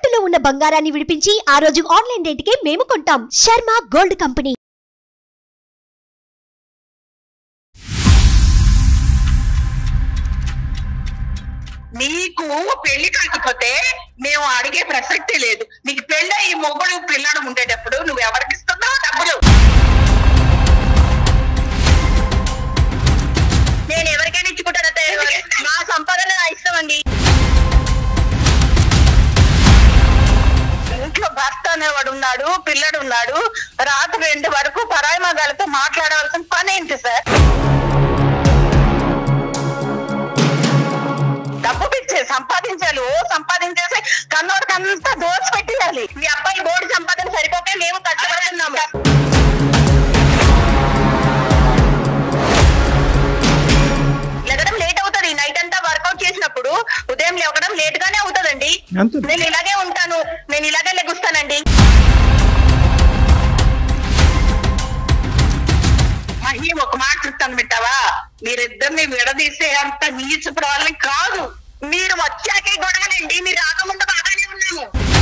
తాకట్టులో ఉన్న బంగారాన్ని విడిపించి ఆ రోజు ఆన్లైన్ రేటుకే మేము కొంటాం శర్మ గోల్డ్ కంపెనీ నీకు పెళ్లి కాకపోతే మేము అడిగే ప్రసక్తే లేదు నీకు పెళ్ళి ఈ మొగుడు పిల్లడు ఉండేటప్పుడు నువ్వు ఎవరికి ఇస్తున్నావు డబ్బులు నేను ఎవరికైనా ఇచ్చుకుంటాను అత్తయ్య నా సంపాదన నా ఇష్టం అండి ఇంట్లో భర్త అనేవాడు ఉన్నాడు పిల్లడు ఉన్నాడు రాత్రి రెండు వరకు పరాయి మగాలతో మాట్లాడవలసిన పని ఏంటి సార్ డబ్బు పిచ్చే సంపాదించాలి ఓ సంపాదించేసి కన్నోడికంతా దోచి పెట్టేయాలి మీ అబ్బాయి బోర్డు సంపాదన సరిపోకే మేము కష్టపడుతున్నాము లెగడం లేట్ అవుతుంది నైట్ అంతా వర్కౌట్ చేసినప్పుడు ఉదయం లేవడం లేట్ గానే అవుతుందండి అంతే నేను ఇలాగే ఉంటాను నేను ఇలాగే లెగుస్తానండి మహి ఒక మాట చెప్తాను పెట్టావా మీరిద్దరిని విడదీసే అంత నీచుపుడు వాళ్ళని కాదు మీరు వచ్చాకే గొడవలండి మీరు రాకముందు బాగానే ఉన్నాము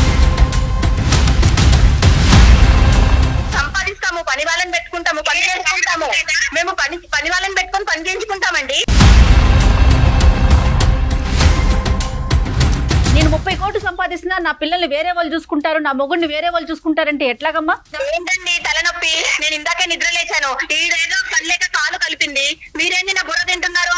సంపాదిస్తాము పని వాళ్ళని పెట్టుకుంటాము పని చేసుకుంటాము మేము పని పని వాళ్ళని పెట్టుకొని పని చేయించుకుంటామండి నేను ముప్పై కోట్లు సంపాదిస్తున్నా నా పిల్లల్ని వేరే వాళ్ళు చూసుకుంటారు నా మొగుడిని వేరే వాళ్ళు చూసుకుంటారంటే ఎట్లాగమ్మా ఏంటండి తలనొప్పి నేను ఇందాకే నిద్ర లేచాను ఈడేదో కళ్ళేక కాలు కలిపింది మీరేంది నా బుర్ర తింటున్నారు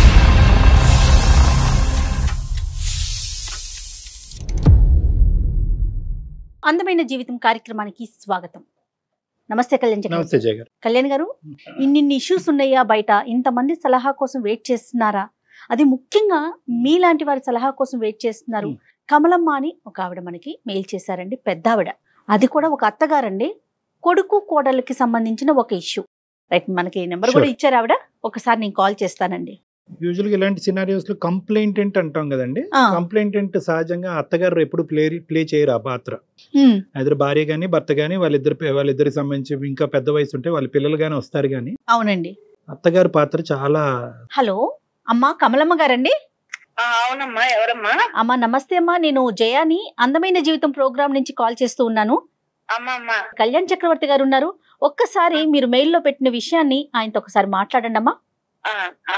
అందమైన జీవితం కార్యక్రమానికి స్వాగతం నమస్తే కళ్యాణ్ చక్రవర్తి. నమస్తే జయ గారు కళ్యాణ్ గారు ఇన్నిన్ని ఇష్యూస్ ఉన్నాయా బయట ఇంతమంది సలహా కోసం వెయిట్ చేస్తున్నారా అది ముఖ్యంగా మీలాంటి వారి సలహా కోసం వెయిట్ చేస్తున్నారు Hmm. కమలమ్మ అని ఒక ఆవిడ మనకి మెయిల్ చేశారండి పెద్ద ఆవిడ అది కూడా ఒక అత్తగారండి కొడుకు కోడలికి సంబంధించిన ఒక ఇష్యూ రైట్ మనకి నెంబర్ కూడా Sure. ఇచ్చారు ఆవిడ ఒకసారి నేను కాల్ చేస్తానండి యూజువల్ గా ఇలాంటి సినారియోస్ లో కంప్లైంటెంట్ అంటాం కదండి ఆ. కంప్లైంటెంట్ సహజంగా అత్తగారు ఎప్పుడు ప్లే ప్లే చేయరు ఆ పాత్ర Hmm. అయితే భార్య గాని భర్త గాని వాళ్ళిద్దరు వాళ్ళిద్దరికి సంబంధించి ఇంకా పెద్ద వయసు ఉంటే వాళ్ళ పిల్లలు గాని వస్తారు గాని అవునండి అత్తగారి పాత్ర చాలా హలో అమ్మా కమలమ్మ గారండి ఆ, అవునమ్మా ఎవరమ్మా అమ్మా నమస్తే అమ్మా నేను జయాని అందమైన జీవితం ప్రోగ్రామ్ నుంచి కాల్ చేస్తూ ఉన్నాను అమ్మా అమ్మా కళ్యాణ్ చక్రవర్తి గారు ఉన్నారు ఒక్కసారి మీరు మెయిల్లో పెట్టిన విషయాన్ని ఆయనతో ఒకసారి మాట్లాడండి అమ్మా ఆ, ఆ.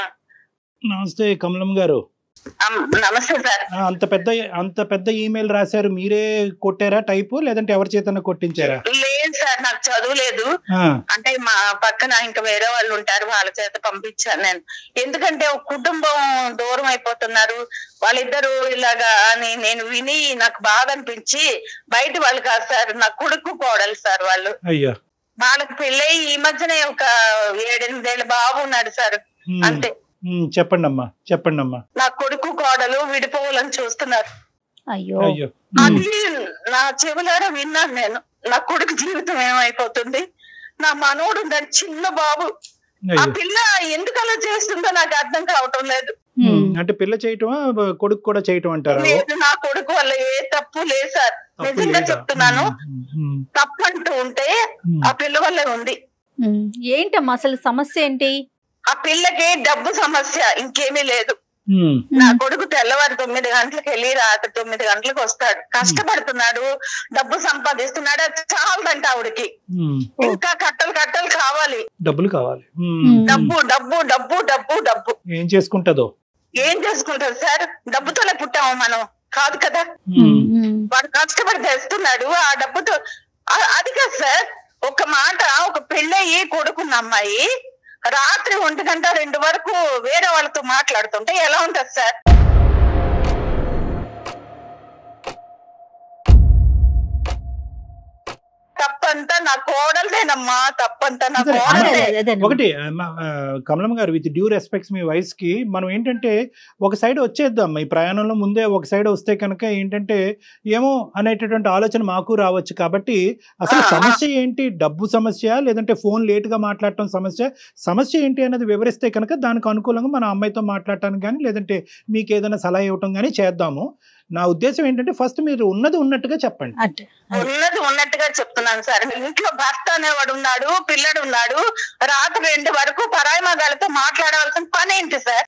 నమస్తే కమలం గారు అమ్, నమస్తే సార్ ఆ, అంత పెద్ద అంత పెద్ద ఈమెయిల్ రాశారు మీరే కొట్టారా టైపు లేదంటే ఎవరి చేతన కొట్టించారా లేదు సార్ నాకు చదువు లేదు ఆ, అంటే మా పక్కన ఇంకా వేరే వాళ్ళు ఉంటారు వాళ్ళ చేత పంపించాను నేను ఎందుకంటే ఒక కుటుంబం దూరం అయిపోతున్నారు వాళ్ళిద్దరు ఇలాగా అని నేను విని నాకు బాధ అనిపించి బయట వాళ్ళు కాదు సార్ నా కొడుకు కోడలు సార్ వాళ్ళు అయ్యా వాళ్ళకి పెళ్ళై ఈ మధ్యనే ఒక ఏడెనిమిదేళ్ళ బాబు ఉన్నాడు సార్ ఉమ్, అంతే ఉమ్, చెప్పండి అమ్మా చెప్పండి అమ్మా నా కొడుకు కోడలు విడిపోవాలని చూస్తున్నారు అయ్యో అయ్యో ఉమ్, అది నా చెవులారా విన్నాను నేను నా కొడుకు జీవితం ఏమైపోతుంది నా మనోడు ఉన్నాడు చిన్న బాబు ఆ అయ్యో పిల్ల ఎందుకు అలా చేస్తుందో నాకు అర్థం కావటం లేదు ఉమ్, ఉమ్. అంటే పిల్ల చేయటమా బ- కొడుకు కూడా చేయటం అంటారా లేదు నా కొడుకు వల్ల ఏ తప్పు లేదు సార్ తప్పు నిజంగా లేదా? చెప్తున్నాను ఉమ్, ఉమ్, తప్పు అంటూ ఉంటే ఉమ్, ఆ పిల్ల వల్లే ఉంది ఉమ్. ఏంటమ్మా అసలు సమస్య ఏంటి ఆ పిల్లకి డబ్బు సమస్య ఇంకేమీ లేదు ఉమ్, నా కొడుకు తెల్లవారు తొమ్మిది గంటలకు వెళ్ళి రాత్రి తొమ్మిది గంటలకు వస్తాడు కష్టపడుతున్నాడు డబ్బు సంపాదిస్తున్నాడు అది చాలదంట ఆవిడకి ఉమ్. ఇంకా కట్టలు కట్టలు కావాలి డబ్బులు కావాలి ఉమ్, ఉమ్. డబ్బు డబ్బు డబ్బు డబ్బు డబ్బు ఏం చేసుకుంటుందో ఏం చేసుకుంటారు సార్ డబ్బుతోనే పుట్టాము మనం కాదు కదా ఉమ్, ఉమ్. వాడు కష్టపడి తెస్తున్నాడు ఆ డబ్బుతో ఆ- అది కాదు సార్ ఒక మాట ఒక పెళ్ళయి కొడుకున్న అమ్మాయి రాత్రి ఒంటి గంట రెండు వరకు వేరే వాళ్ళతో మాట్లాడుతుంటే ఎలా ఉంటది సార్ తప్పంతా నా కోడలదేనమ్మా తప్పంతా నా అదే, అదే, కోడలదే అదే, అదేనమ్మా. ఒకటి ఆ, మా, ఆ, Kamalam garu with due respects మీ వయస్ కి మనం ఏంటంటే ఒక సైడ్ వచ్చేద్దాం ఈ ప్రయాణంలో ముందే ఒక సైడ్ వస్తే కనుక ఏంటంటే ఏమో అనేటటువంటి ఆలోచన మాకు రావచ్చు కాబట్టి అసలు ఆ, ఆ. సమస్య ఏంటి డబ్బు సమస్య లేదంటే ఫోన్ లేట్ గా మాట్లాడటం సమస్య సమస్య ఏంటి అనేది వివరిస్తే కనుక దానికి అనుకూలంగా మన అమ్మాయితో మాట్లాడటానికి కానీ లేదంటే మీకు ఏదైనా సలహా ఇవ్వటం కానీ చేద్దాము నా ఉద్దేశం ఏంటంటే ఫస్ట్ మీరు ఉన్నది ఉన్నట్టుగా చెప్పండి అంటే ఉన్నది ఉన్నట్టుగా చెప్తున్నాను సార్ ఇంట్లో భర్త అనేవాడు ఉన్నాడు పిల్లడు ఉన్నాడు రాత్రి రెండు వరకు పరాయి మగాలతో మాట్లాడవలసిన పని ఏంటి సార్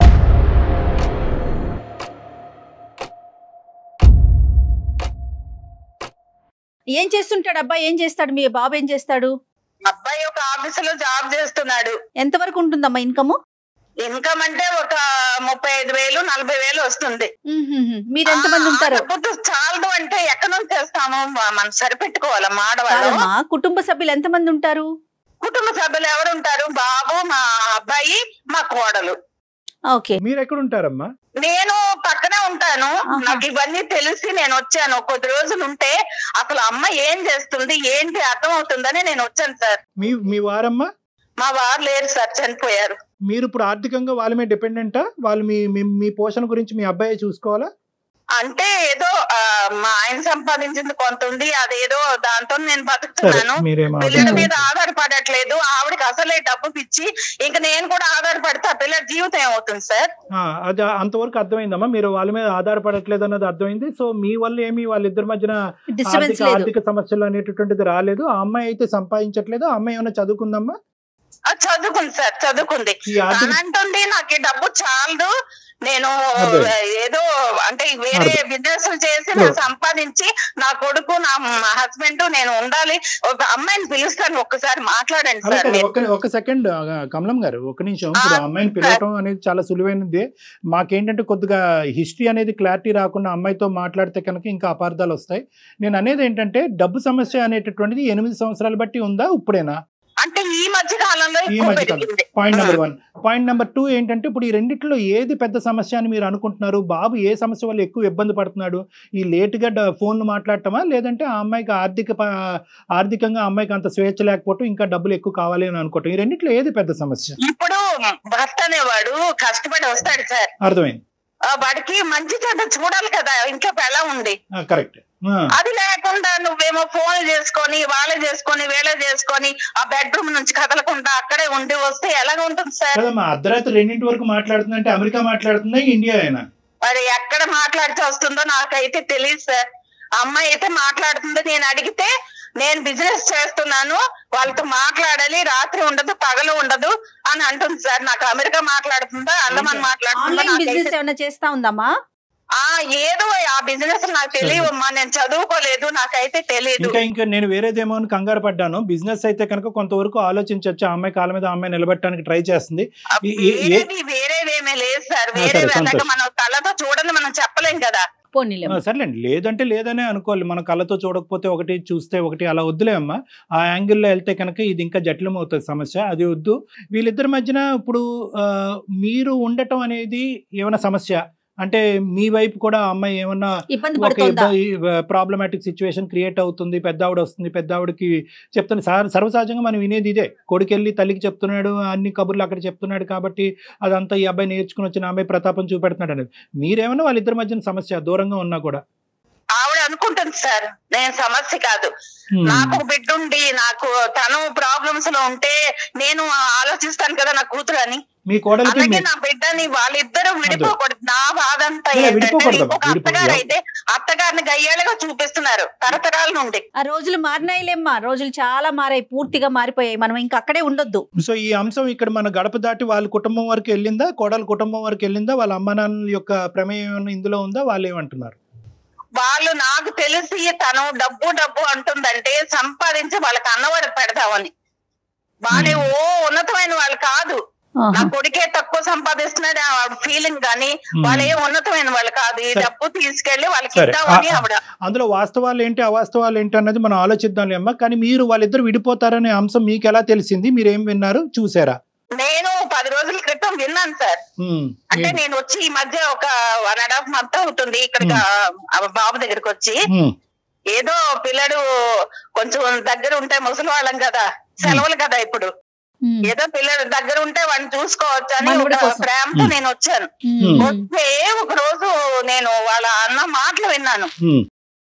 ఏం చేస్తుంటాడు అబ్బాయి ఏం చేస్తాడు మీ బాబు ఏం చేస్తాడు అబ్బాయి ఒక ఆఫీస్ లో జాబ్ చేస్తున్నాడు ఎంతవరకు ఉంటుందమ్మా ఇన్కమ్ ఇన్కమ్ అంటే ఒక ముప్పై ఐదు వేలు నలభై వేలు వస్తుంది మీరు ఎంతమంది ఉంటారు ఆ డబ్బుతో చాలదు అంటే ఎక్కడ నుంచి తెస్తాము మ- మనం సరిపెట్టుకోవాలి మాడవాళ్ళు కాదమ్మా కుటుంబ సభ్యులు ఎంతమంది ఉంటారు కుటుంబ సభ్యులు ఎవరు ఉంటారు బాబు మా అబ్బాయి మా కోడలు ఓకే మీరు ఎక్కడ ఉంటారమ్మా నేను పక్కనే ఉంటాను ఆహా. నాకు ఇవన్నీ తెలిసి నేను వచ్చాను కొద్ది రోజులు ఉంటే అసలు అమ్మ ఏం చేస్తుంది ఏంటి అర్థం అవుతుందని నేను వచ్చాను సార్ మీ మీ వారమ్మా మా వారు లేరు సార్ చనిపోయారు మీరు ఇప్పుడు ఆర్థికంగా వాళ్ళ మీద డిపెండెంటా వాళ్ళు మీ మీ- మీ పోషణ గురించి మీ అబ్బాయి చూసుకోవాలా అంటే ఏదో ఆ, మా ఆయన సంపాదించింది కొంత ఉంది అదేదో దాంతో నేను సరే బతుకుతున్నాను మీరేం పిల్లల ఆలోచించకండి. మీద ఆధారపడట్లేదు ఆవిడకి అసలే డబ్బు పిచ్చి ఇంకా నేను కూడా ఆధారపడితే ఆ పిల్లల జీవితం ఏమవుతుంది సార్ ఆ, అది అంతవరకు అర్థమైందమ్మా మీరు వాళ్ళ మీద ఆధారపడట్లేదు అన్నది అర్థమైంది సో మీ వల్ల ఏమి వాళ్ళిద్దరి మధ్యన డిస్టర్బెన్స్ ఆర్థిక లేదు ఆర్థిక సమస్యలు అనేటటువంటిది రాలేదు ఆ అమ్మాయి అయితే సంపాదించట్లేదు ఆ అమ్మాయి ఏమైనా చదువుకుందమ్మా అది చదువుకుంది సార్ చదువుకుంది ఈ ఆర్థిక తనంటుంది నాకు ఈ డబ్బు చాలదు నేను అర్థం. ఏదో అంటే వేరే అర్థం. బిజినెస్ చేసి నేను సంపాదించి నా కొడుకు నా హస్బెండ్ నేను ఉండాలి ఒక అమ్మాయిని పిలుస్తాను ఒక్కసారి మాట్లాడండి అలా సార్ కాదు, మీరు. ఒక ఒక సెకండ్ ఆ, కమలం గారు ఒక నిమిషం ఇప్పుడు ఆ అమ్మాయిని పిలవటం అనేది చాలా సులువైనది మాకేంటంటే కొద్దిగా హిస్టరీ అనేది క్లారిటీ రాకుండా అమ్మాయితో మాట్లాడితే కనుక ఇంకా అపార్థాలు వస్తాయి నేను అనేది ఏంటంటే డబ్బు సమస్య అనేటటువంటిది ఎనిమిది సంవత్సరాలు బట్టి ఉందా ఇప్పుడేనా అంటే ఈ మధ్య కాలంలో ఈ ఎక్కువ మధ్య కాలం. పెరిగింది point number one point number two ఏంటంటే ఇప్పుడు ఈ రెండిట్లో ఏది పెద్ద సమస్య అని మీరు అనుకుంటున్నారు బాబు ఏ సమస్య వల్ల ఎక్కువ ఇబ్బంది పడుతున్నాడు ఈ లేటుగా డ- ఫోన్లు మాట్లాడటమా లేదంటే ఆ అమ్మాయికి ఆర్థిక ప- ఆర్థికంగా ఆ అమ్మాయికి అంత స్వేచ్ఛ లేకపోవటం ఇంకా డబ్బులు ఎక్కువ కావాలి అని అనుకోవటం ఈ రెండిట్లో ఏది పెద్ద సమస్య ఇప్పుడు భర్త అనేవాడు కష్టపడి వస్తాడు సార్ అర్థమైంది ఆ వాడికి మంచి చెడ్డ చూడాలి కదా ఇంట్లో ఎలా ఉంది కరెక్ట్ అది లేకుండా నువ్వేమో ఫోన్ చేసుకొని వాళ్ళే చేసుకొని వీళ్ళే చేసుకొని ఆ బెడ్రూమ్ నుంచి కదలకుండా అక్కడే ఉండి వస్తే ఎలాగ ఉంటుంది సార్ కదమ్మా అర్ధరాత్రి రెండింటి వరకు మాట్లాడుతుందంటే అమెరికా మాట్లాడుతుందా ఇండియా అయినా మరి ఎక్కడ మాట్లాడితే వస్తుందో నాకైతే తెలియదు సార్ ఆ అమ్మాయి అయితే మాట్లాడుతుంది నేను అడిగితే నేను బిజినెస్ చేస్తున్నాను వాళ్ళతో మాట్లాడాలి రాత్రి ఉండదు పగలు ఉండదు అని అంటుంది సార్ నాకు అమెరికా మాట్లాడుతుందా అండమాన్ మాట్లాడుతుందా ఆన్లైన్ నాకైతే బిజినెస్ ఏమైనా చేస్తా ఉందమ్మా ఆ ఏదో ఆ బిజినెస్ నాకు తెలియవమ్మా నేను చదువుకోలేదు నాకైతే తెలియదు ఇంకా ఇంకా నేను వేరేదేమో అని కంగారు పడ్డాను బిజినెస్ అయితే కనుక కొంతవరకు ఆలోచించవచ్చు ఆ అమ్మాయి కాళ్ళ మీద ఆ అమ్మాయి నిలబెట్టడానికి ట్రై చేస్తుంది ఈ- ఈ- ఏ- వేరేది వేరేవేమీ లేదు సార్ ఆ, వేరే సరే, వెళ్ళక సంతోషం. మనం కళ్ళతో చూడని మనం చెప్పలేం కదా పోనీలే ఆ, సర్లేండి లేదంటే లేదనే అనుకోవాలి మన కళ్ళతో చూడకపోతే ఒకటి చూస్తే ఒకటి అలా వద్దులే అమ్మా ఆ యాంగిల్లో వెళ్తే కనుక ఇది ఇంకా జటిలం అవుతుంది సమస్య అది వద్దు వీళ్ళిద్దరి మధ్యన ఇప్పుడు ఆ, మీరు ఉండటం అనేది ఏమైనా సమస్య అంటే మీ వైపు కూడా ఆ అమ్మాయి ఏమన్నా ఇబ్బంది ఒక పడుతుందా ప్రాబ్లమాటిక్ సిచ్యువేషన్ క్రియేట్ అవుతుంది పెద్ద ఆవిడ వస్తుంది పెద్ద ఆవిడకి చెప్తాను సార్ సర్వసహజంగా మనం వినేది ఇదే కొడుకెళ్ళి తల్లికి చెప్తున్నాడు అన్ని కబుర్లు అక్కడ చెప్తున్నాడు కాబట్టి అదంతా ఈ అబ్బాయి నేర్చుకుని వచ్చిన అమ్మాయి ప్రతాపం చూపెడుతున్నాడు అనేది మీరేమన్నా వాళ్ళిద్దరి మధ్యన సమస్య దూరంగా ఉన్నా కూడా ఆవిడ అనుకుంటుంది సార్ నేను సమస్య కాదు నాకు ఒక బిడ్డ ఉండి నాకు తను ప్రాబ్లమ్స్ లో ఉంటే నేను ఆలోచిస్తాను కదా నా కూతురు అని మీ కోడలికి అలాగే మీ- నా బిడ్డని వాళ్ళిద్దరూ విడిపోకూడదు నా బాధ అంతా లే, ఏంటంటే విడిపోకూడదు, ఇంకొక విడిపో- అత్తగారు అయితే అత్తగారిని గయ్యాలుగా చూపిస్తున్నారు తరతరాల నుండి ఆ రోజులు మారినాయిలేమ్మా రోజులు చాలా మారాయి పూర్తిగా మారిపోయాయి మనం ఇంకా అక్కడే ఉండొద్దు సో ఈ అంశం ఇక్కడ మన గడప దాటి వాళ్ళ కుటుంబం వరకు వెళ్ళిందా కోడల కుటుంబం వరకు వెళ్ళిందా వాళ్ళ అమ్మ నాన్నల యొక్క ప్రమేయం ఏమన్నా ఇందులో ఉందా వాళ్ళు ఏమంటున్నారు వాళ్ళు నాకు తెలిసి తను డబ్బు డబ్బు అంటుందంటే సంపాదించి వాళ్ళకి అన్నవాడు పెడదామని వాళ్ళే ఓ ఉన్నతమైన వాళ్ళు కాదు నా కొడుకే తక్కువ సంపాదిస్తున్నాడు ఫీలింగ్ కానీ వాళ్ళు ఏ ఉన్నతమైన వాళ్ళు కాదు ఈ సరే. డబ్బు తీసుకెళ్లి వాళ్ళకి సరే. ఇద్దామని ఆ- ఆవిడ అందులో వాస్తవాలు ఏంటి అవాస్తవాలు ఏంటి అన్నది మనం ఆలోచిద్దాంలే అమ్మా కానీ మీరు వాళ్ళిద్దరు విడిపోతారనే అంశం మీకు ఎలా తెలిసింది మీరు ఏం విన్నారు చూసారా నేను పది రోజుల క్రితం విన్నాను సార్ ఉమ్, అంటే ఏ- నేను వచ్చి ఈ మధ్య ఒక వన్ అండ్ హాఫ్ మంత్ అవుతుంది ఇక్కడికి ఆ బాబు దగ్గరికి వచ్చి ఉమ్, ఏదో పిల్లడు కొంచెం దగ్గర ఉంటే ముసలి వాళ్ళం కదా సెలవులు కదా ఇప్పుడు ఉమ్. ఏదో పిల్లడు దగ్గర ఉంటే వాడిని చూసుకోవచ్చు అని మనుగడ ఒక కోసం. ప్రేమతో ఉమ్. నేను వచ్చాను ఉమ్. వస్తే ఒక రోజు నేను వాళ్ళ అన్న మాటలు విన్నాను ఉమ్,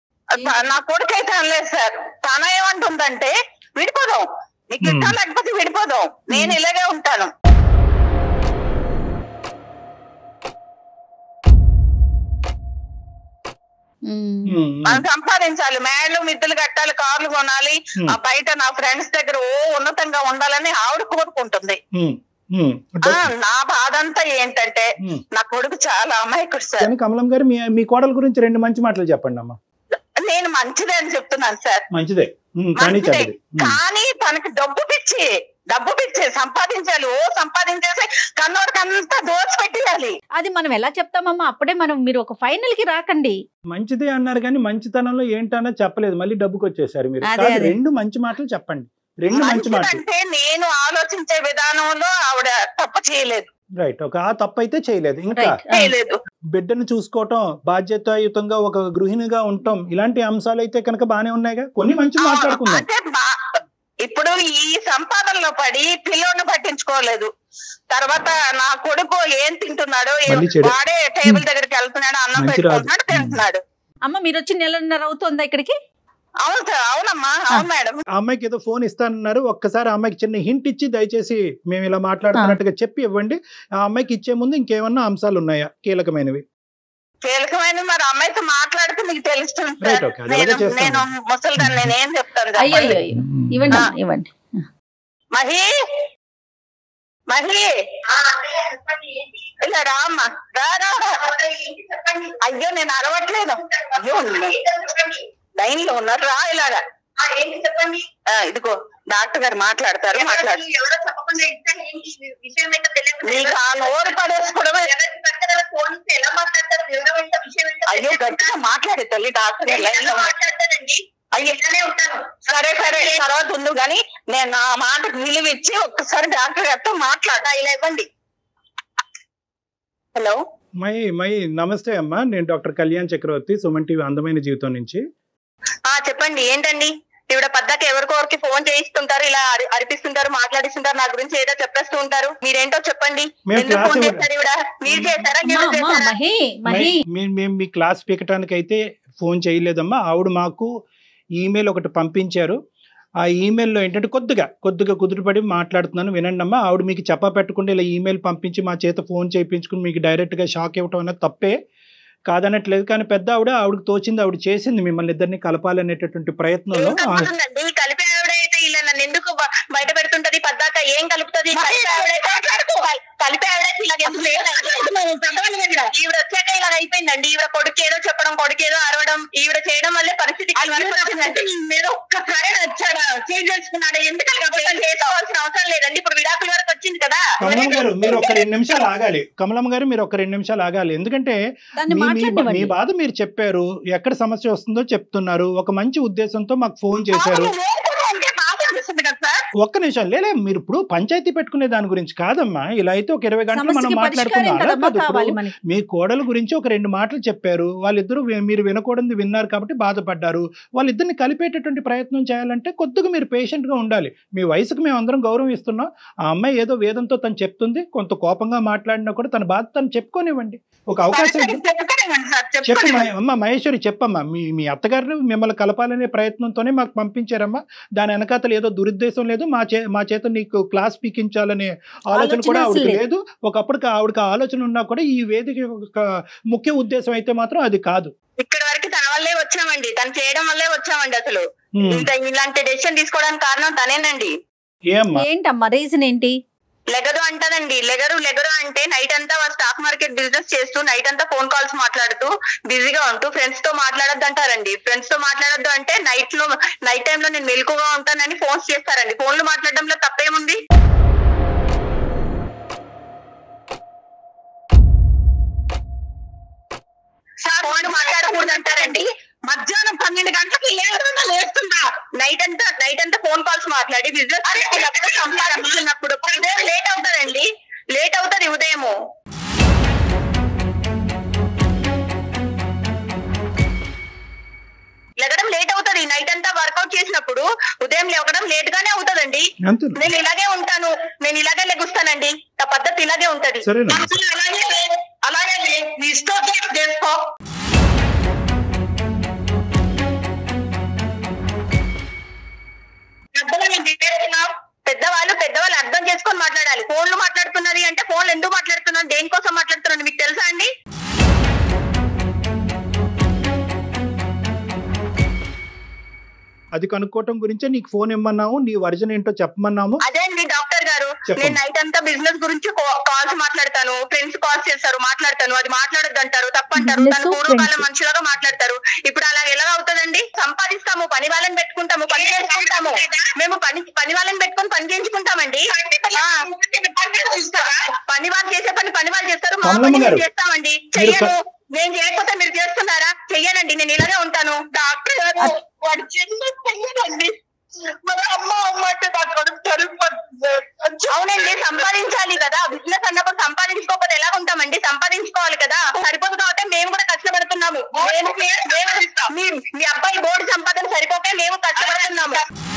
త- నా కొడుకు అయితే అనలేదు సార్ తన ఏమంటుందంటే విడిపోదాం నీకు Hmm. ఇష్టం లేకపోతే విడిపోదాం నేను ఇలాగే ఉంటాను ఉమ్. ఉమ్, మనం సంపాదించాలి మేడలు మిద్దెలు కట్టాలి కార్లు కొనాలి Hmm. ఆ బయట నా ఫ్రెండ్స్ దగ్గర ఓ ఉన్నతంగా ఉండాలని ఆవిడ కోరుకుంటుంది ఉమ్, ఉమ్. ఆ, నా బాధ అంతా ఏంటంటే ఉమ్. నా కొడుకు చాలా అమాయకుడు సార్ కానీ కమలం గారు మీ మీ కోడల గురించి రెండు మంచి మాటలు చెప్పండి అమ్మా నేను మంచిదే అని చెప్తున్నాను సార్ మంచిదే ఉమ్, కానీ మంచిదే చెడ్డది ఉమ్. కానీ తనకి డబ్బు పిచ్చి డబ్బు పిచ్చి సంపాదించాలి ఓ సంపాదించేసి కన్నోడికంతా దోచి పెట్టేయాలి అది మనం ఎలా చెప్తామమ్మా అప్పుడే మనం మీరు ఒక ఫైనల్ కి రాకండి మంచిదే అన్నారు కానీ మంచితనంలో ఏంటన్నా చెప్పలేదు మళ్ళీ డబ్బుకి వచ్చేసారు మీరు అదే, కాదు, అదే. రెండు మంచి మాటలు చెప్పండి రెండు మంచి మాటలు మంచిదంటే నేను ఆలోచించే విధానంలో ఆవిడ తప్పు చేయలేదు రైట్ ఒక ఆ తప్పు అయితే చేయలేదు ఇంకా రైట్ చేయలేదు బిడ్డను చూసుకోవటం బాధ్యతాయుతంగా ఒక గృహిణిగా ఉండటం ఇలాంటి అంశాలు అయితే కనుక బానే ఉన్నాయిగా కొన్ని మంచి మాట్లాడుకుందాం అంటే బా- ఇప్పుడు ఈ సంపాదనలో పడి పిల్లోని పట్టించుకోలేదు తర్వాత నా కొడుకు ఏం తింటున్నాడో ఏం- మళ్ళీ చెడు. వాడే టేబుల్ దగ్గరికి వెళ్తున్నాడు అన్నం మంచి రాదు. పెట్టుకుంటున్నాడు తింటున్నాడు అమ్మ మీరు వచ్చి నెలన్నర అవుతుందా ఇక్కడికి అవును సార్ అవునమ్మా అవును మేడం ఆ అమ్మాయికి ఏదో ఫోన్ ఇస్తానన్నారు ఒక్కసారి ఆ అమ్మాయికి చిన్న హింట్ ఇచ్చి దయచేసి మేము ఇలా మాట్లాడుతున్నట్టుగా చెప్పి ఇవ్వండి ఆ అమ్మాయికి ఇచ్చే ముందు ఇంకేమన్నా అంశాలు ఉన్నాయా కీలకమైనవి కీలకమైన మరి అమ్మాయితో మాట్లాడితే మీకు తెలుస్తుంది Right, సార్ okay. అది అలాగే నేను చేస్తాను. నేను ముసలిదాన్ని నేనేం చెప్తాను అయ్యో చెప్పండి. అయ్యో ఇవ్వండి ఆ. అమ్మా, ఇవ్వండి మహి మహి ఇలా రా అమ్మా రా రా రా. అయ్యో నేను అరవట్లేదు అయ్యో లైన్ లో ఉన్నారు రా ఇలాగా ఏంటి చెప్పండి ఆ, ఇదిగో డాక్టర్ గారు మాట్లాడతారు మాట్లాడు ఎవరో చెప్పకుండా ఇస్తే ఏంటి విషయం ఏంటో తెలియదు నీకు ఆ నోరు పడేసుకోవడమే ఫోన్ ఇస్తే ఎలా మాట్లాడతారు వివరం ఏంటో విషయం ఏంటో అయ్యో గట్టిగా మాట్లాడే తల్లి డాక్టర్ గారు లైన్ లో ఉన్నారు. మాట్లాడతానండి అయ్యో ఇట్లానే ఉంటాను సరే సరే తర్వాత ఉండు గాని నేను నా మాటకు విలువ ఇచ్చి ఒక్కసారి డాక్టర్ గారితో మాట్లాడా ఇలా ఇవ్వండి హలో మై మై నమస్తే అమ్మా నేను డాక్టర్ కళ్యాణ్ చక్రవర్తి సుమన్ టీవీ అందమైన జీవితం నుంచి ఆ చెప్పండి ఏంటండి ఇవిడ పద్దాక ఎవరికొరికి ఫోన్ చేయిస్తుంటారు ఇలా అరి- అరిపిస్తుంటారు మాట్లాడిస్తుంటారు నా గురించి ఏదో చెప్పేస్తూ ఉంటారు మీరేంటో చెప్పండి మేము ఎందుకు క్లాస్ ఫోన్ ఇవ్వడం- చేశారు ఇవిడ మీరు చేశారా అమ్మా, ఈవిడ అమ్మా, చేశారా మహి మహి మేము మేము మీ క్లాస్ పీకటానికి అయితే ఫోన్ చేయలేదమ్మా ఆవిడ మాకు ఈమెయిల్ ఒకటి పంపించారు ఆ ఈమెయిల్లో ఏంటంటే కొద్దిగా కొద్దిగా కుదురుపడి మాట్లాడుతున్నాను వినండి అమ్మా ఆవిడ మీకు చెప్ప పెట్టకుండా ఇలా ఈమెయిల్ పంపించి మా చేత ఫోన్ చేయించుకుని మీకు డైరెక్ట్గా షాక్ ఇవ్వటం అనేది తప్పే కాదనట్లేదు కానీ పెద్ద ఆవిడ ఆవిడకి తోచింది ఆవిడ చేసింది మిమ్మల్ని ఇద్దరిని కలపాలనేటటువంటి ప్రయత్నంలో ఏం కలుపుతుందండి కలిపే ఆవిడైతే ఇలా నన్ను ఎందుకు బ- బయట పెడుతుంటది పద్దాక ఏం కలుపుతుంది కలిపే ఆవిడైతే కల్- కలిపే ఆవిడైతే ఇలా ఎందుకు లేదండి. ఈవిడ వచ్చాక ఇలా అయిపోయిందండి ఈవిడ కొడుకు ఏదో చెప్పడం కొడుకు ఏదో అరవడం ఈవిడ చేయడం వల్లే పరిస్థితి ఇక్కడ వరకు వచ్చిందండి. మీద ఒక్కసారి వచ్చాడా చేంజ్ చేసుకున్నాడా ఎందుకని అబద్ధం చేసుకోవాల్సిన అవసరం లేదండి ఇప్పుడు విడాకుల వరకు వచ్చింది కదా కమలం గారు మీరు ఒక రెండు నిమిషాలు ఆగాలి కమలం గారు మీరు ఒక రెండు నిమిషాలు ఆగాలి ఎందుకంటే దాన్ని మీ- మీ బా- మీ మాట్లాడివ్వండి బాధ మీరు చెప్పారు ఎక్కడ సమస్య వస్తుందో చెప్తున్నారు ఒక మంచి ఉద్దేశంతో మాకు ఫోన్ చేశారు అవును, నేను కూడా అంటే బాధ అనిపిస్తుంది కదా సార్ ఒక్క నిమిషం లేలే మీరు ఇప్పుడు పంచాయతీ పెట్టుకునే దాని గురించి కాదమ్మా ఇలా అయితే ఒక ఇరవై గంటలు మనం సమస్యకి పరిష్కారం మాట్లాడుకుందాం అలా కదమ్మా కాదు కావాలి ఇప్పుడు మనకి మీ కోడల గురించి ఒక రెండు మాటలు చెప్పారు వాళ్ళిద్దరూ వి- మీరు వినకూడదు విన్నారు కాబట్టి బాధపడ్డారు వాళ్ళిద్దరిని కలిపేటటువంటి ప్రయత్నం చేయాలంటే కొద్దిగా మీరు patient గా ఉండాలి మీ వయసుకు మేము అందరం గౌరవం ఇస్తున్నాం ఆ అమ్మాయి ఏదో వేదంతో తను చెప్తుంది కొంత కోపంగా మాట్లాడినా కూడా తన బాధ తను చెప్పుకోనివ్వండి ఒక అవకాశం సరే, ఇవ్వండి. చెప్పుకోనివ్వండి సార్ చెప్పు చెప్పుకోనివ్వండి మహే- అమ్మ మహేశ్వరి చెప్పమ్మా మీ మీ అత్తగారిని మిమ్మల్ని కలపాలనే ప్రయత్నంతోనే మాకు పంపించారమ్మా దాని వెనకాతలు ఏదో దురుద్దేశం లేదు మా చే మా చేత నీకు క్లాస్ పీకించాలనే ఆలోచన ఆలోచన కూడా ఆవిడకి అసలు లేదు. లేదు ఒకప్పటికి ఆవిడకి ఆ ఆలోచన ఉన్నా కూడా ఈ వేదిక యొక్క ముఖ్య ఉద్దేశం అయితే మాత్రం అది కాదు ఇక్కడ వరకు తన వల్లే వచ్చామండి తను చేయడం వల్లే వచ్చామండి అసలు ఉమ్. ఇంత ఇలాంటి డెసిషన్ తీసుకోవడానికి కారణం తనేనండి ఏమ్మా ఏంటమ్మా రీజన్ ఏంటి లెగరు అంటానండి లెగరు లెగరు అంటే నైట్ అంతా వాళ్ళ స్టాక్ మార్కెట్ బిజినెస్ చేస్తూ నైట్ అంతా ఫోన్ కాల్స్ మాట్లాడుతూ బిజీగా ఉంటూ ఫ్రెండ్స్ తో మాట్లాడొద్దు అంటారండి ఫ్రెండ్స్ తో మాట్లాడొద్దు అంటే నైట్ లో నైట్ టైం లో నేను మెలకుగా ఉంటానని ఫోన్స్ చేస్తారండి ఫోన్లు మాట్లాడడంలో తప్పేముంది సార్ ఫోన్లు మాట్లాడకూడదు అంటారండి మధ్యాహ్నం పన్నెండు గంటలకు లేకుండా లేస్తుందా నైట్ అంతా నైట్ అంతా ఫోన్ కాల్స్ మాట్లాడి బిజినెస్ చేసుకున్నప్పుడు సంపాదించుకున్నప్పుడు ఉదయం లేట్ అవుతారండి లేట్ అవుతుంది ఉదయము లెగడం లేట్ అవుతుంది నైట్ అంతా వర్కౌట్ చేసినప్పుడు ఉదయం లేవడం లేట్ గానే అవుతుందండి అంతే నేను ఇలాగే ఉంటాను నేను ఇలాగే లెగుస్తానండి నా పద్ధతి ఇలాగే ఉంటది సరేనా అసలు అలాగే లే, అలాగే లే, నీ ఇష్టం వచ్చినట్టు చేసుకో అర్థమైంది చేస్తున్నావు పెద్దవాళ్ళు పెద్దవాళ్ళు అర్థం చేసుకొని మాట్లాడాలి ఫోన్లు మాట్లాడుతున్నది అంటే ఫోన్లు ఎందుకు మాట్లాడుతున్నారు దేనికోసం మాట్లాడుతున్నారు మీకు తెలుసా అండి అది కనుక్కోవటం గురించే నీకు ఫోన్ ఇమ్మన్నాము నీ వర్జన్ ఏంటో చెప్పమన్నాము అదే అండి డాక్టర్ గారు చెప్పండి నైట్ అంతా బిజినెస్ గురించి కాల్స్ మాట్లాడతాను ఫ్రెండ్స్ కాల్స్ చేస్తారు మాట్లాడతాను అది మాట్లాడొద్దు అంటారు తప్పంటారు Business, తను పూర్వకాలం friends. మనుషులుగా మాట్లాడతారు ఇప్పుడు అలా ఎలా అవుతుందండి సంపాదిస్తాము పని వాళ్ళని పెట్టుకుంటాము పని చేసుకుంటాము మేము పని పని వాళ్ళని పెట్టుకొని పని చేయించుకుంటామండి ఆ. పని వాళ్ళు చేసే పని పని వాళ్ళు చేస్తారు మా కమలమ్మ పని గారు, మేము చేస్తామండి మీరు చెయ్యను నేను చేయకపోతే మీరు చేస్తున్నారా చెయ్యనండి నేను ఇలాగే ఉంటాను డాక్టర్ గారు వాడు చిన్న చెయ్యనండి మరి అమ్మ అమ్మ అంటే నా కొడుకు చనిపోతుంది అవునండి సంపాదించాలి కదా బిజినెస్ అన్నప్పుడు సంపాదించుకోకపోతే ఎలా ఉంటామండి సంపాదించుకోవాలి కదా సరిపోదు కాబట్టి మేము కూడా కష్టపడుతున్నాము మేము మేము- మీ మీ అబ్బాయి బోర్డు సంపాదన సరిపోకే మేము కష్టపడుతున్నాము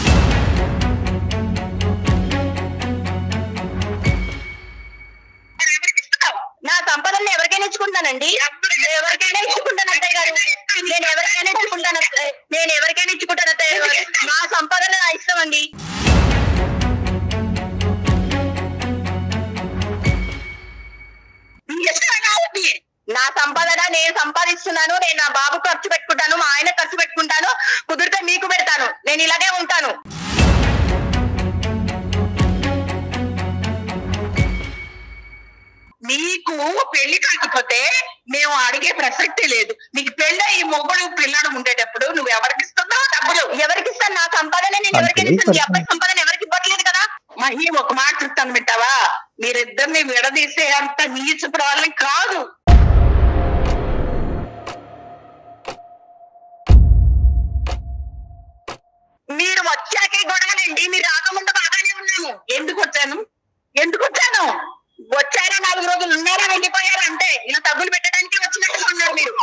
నా సంపదను ఎవరికైనా ఇచ్చుకుంటానండి నేను ఎవరికైనా ఇచ్చుకుంటాను అత్తయ్య గారు నేను ఎవరికైనా ఇచ్చుకుంటాను అత్తయ్య. నేను ఎవరికైనా ఇచ్చుకుంటాను అత్తయ్య గారు నా సంపాదన నా ఇష్టం అండి నా సంపాదన నేను సంపాదిస్తున్నాను నేను నా బాబు ఖర్చు పెట్టుకుంటాను మా ఆయన ఖర్చు పెట్టుకుంటాను కుదిరితే మీకు పెడతాను నేను ఇలాగే ఉంటాను నీకు పెళ్లి కాకపోతే మేము అడిగే ప్రసక్తి లేదు నీకు పెళ్ళి ఈ మొగుడు పిల్లడు ఉండేటప్పుడు నువ్వు ఎవరికి ఇస్తున్నావు డబ్బులు ఎవరికి ఇస్తాను నా సంపాదన నేను ఎవరికైనా ఇస్తాను ఈ అబ్బాయి సంపాదన ఎవరికి ఇవ్వట్లేదు కదా మహి ఒక మాట చెప్తాను వింటావా మీరిద్దరిని విడదీసే అంత నీచపడ వాళ్ళని కాదు మీరు వచ్చాకే గొడవలండి మీరు రాకముందు బాగానే ఉన్నాము ఎందుకు వచ్చాను ఎందుకు వచ్చాను వచ్చారా నాలుగు రోజులు ఉన్నారా వెళ్ళిపోయారా అంటే ఇలా తగ్గులు పెట్టడానికి వచ్చినట్టు ఉన్నారు మీరు